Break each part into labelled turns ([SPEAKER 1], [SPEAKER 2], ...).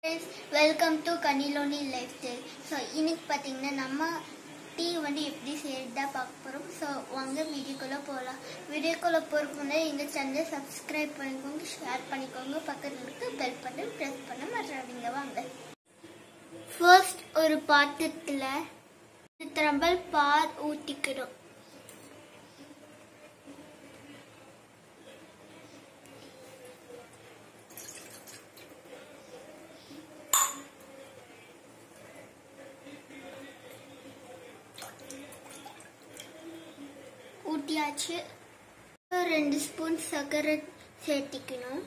[SPEAKER 1] friends welcome to கனிலோனி lifestyle so இன்னைக்கு பார்த்தீங்கன்னா நம்ம டீ வந்து எப்படி செய்யறது தான் பார்க்க போகிறோம் ஸோ வாங்க வீடியோக்குள்ளே போகலாம் வீடியோக்குள்ளே போகிறதுக்கு முன்னாடி எங்கள் சேனலை சப்ஸ்கிரைப் பண்ணிக்கோங்க ஷேர் பண்ணிக்கோங்க பக்கத்தில் இருக்க பெல் பட்டன் ப்ரெஸ் பண்ண மாட்டாதீங்க வாங்க ஃபர்ஸ்ட் ஒரு பாத்திரத்தில் திரம்பல் பால் ஊற்றிக்கிறோம் ஊட்டியாச்சு ரெண்டு ஸ்பூன் சர்க்கரை சேர்த்திக்கணும்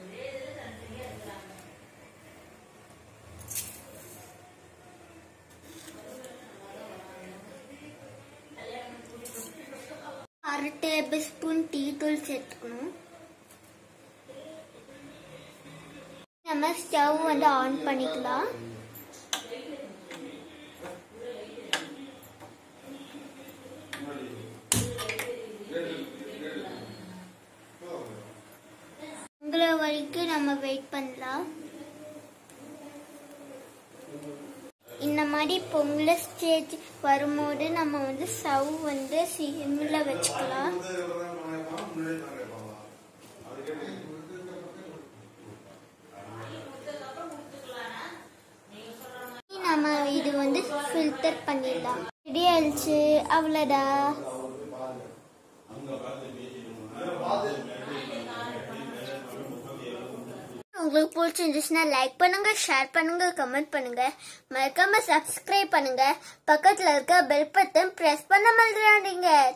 [SPEAKER 1] அரை டேபிள் ஸ்பூன் டீ தூள் சேர்த்துக்கணும் நம்ம ஸ்டவ் வந்து ஆன் பண்ணிக்கலாம் உங்களை வரைக்கும் நம்ம வெயிட் பண்ணலாம் இந்த மாதிரி பொங்கல ஸ்டேஜ் வரும்போது நம்ம வந்து ஸ்டவ் வந்து சிம்மில் வச்சுக்கலாம் நம்ம இது வந்து ஃபில்டர் பண்ணிடலாம் ரெடி ஆயிடுச்சு அவ்வளோதான் உங்களுக்கு பிடிச்சிருந்துச்சுன்னா லைக் பண்ணுங்க ஷேர் பண்ணுங்க கமெண்ட் பண்ணுங்க மறக்காம சப்ஸ்கிரைப் பண்ணுங்க பக்கத்துல இருக்க பெல் பட்டன் பிரஸ் பண்ண மறந்துடாதீங்க